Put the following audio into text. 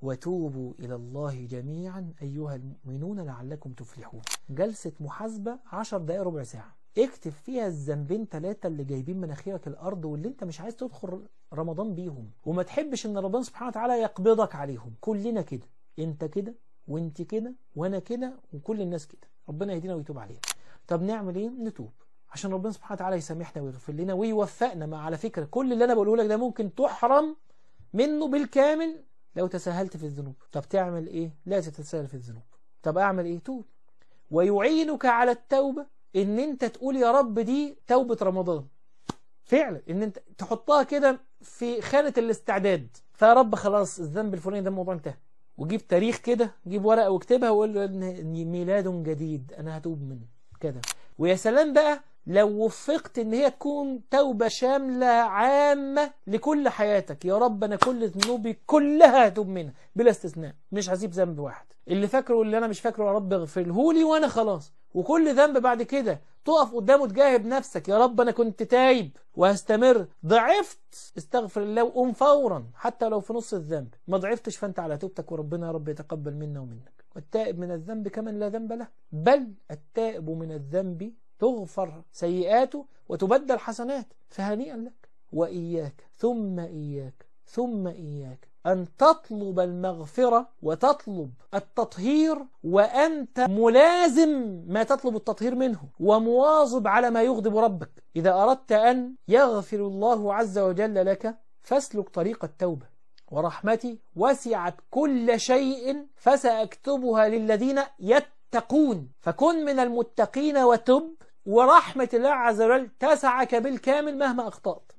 وتوبوا إلى الله جميعا أيها المؤمنون لعلكم تفلحون جلسة محاسبة عشر دقائق ربع ساعة اكتب فيها الذنبين ثلاثة اللي جايبين مناخيرك الأرض واللي انت مش عايز تدخل رمضان بيهم وما تحبش ان ربنا سبحانه وتعالى يقبضك عليهم كلنا كده انت كده وانت كده وانا كده وكل الناس كده ربنا يهدينا ويتوب علينا طب نعمل ايه نتوب عشان ربنا سبحانه وتعالى يسامحنا ويغفر لنا ويوفقنا مع على فكرة كل اللي انا بقوله لك ده ممكن تحرم منه بالكامل لو تساهلت في الذنوب طب تعمل ايه لا تتساهل في الذنوب طب اعمل ايه توب ويعينك على التوبة ان انت تقول يا رب دي توبة رمضان فعلا ان انت تحطها كده في خانة الاستعداد فيا رب خلاص الذنب الفلاني ده الموضوع انتهى وجيب تاريخ كده جيب ورقة واكتبها وقول له ان ميلاد جديد انا هتوب منه كده ويا سلام بقى لو وفقت ان هي تكون توبة شاملة عامة لكل حياتك يا رب انا كل ذنوبي كلها هتوب منها بلا استثناء مش هسيب ذنب واحد اللي فاكره واللي انا مش فاكره يا رب اغفره لي وانا خلاص وكل ذنب بعد كده تقف قدامه تجاهب نفسك يا رب انا كنت تايب وهستمر ضعفت استغفر الله وقوم فورا حتى لو في نص الذنب ما ضعفتش فانت على توبتك وربنا يا رب يتقبل منا ومنك والتائب من الذنب كمن لا ذنب له بل التائب من الذنب تغفر سيئاته وتبدل حسنات فهنيئا لك وإياك ثم إياك ثم إياك أن تطلب المغفرة وتطلب التطهير وأنت ملازم ما تطلب التطهير منه ومواظب على ما يغضب ربك إذا أردت أن يغفر الله عز وجل لك فاسلك طريق التوبة ورحمتي وسعت كل شيء فسأكتبها للذين يتقون فكن من المتقين وتب ورحمة الله عز وجل تسعك بالكامل مهما أخطأت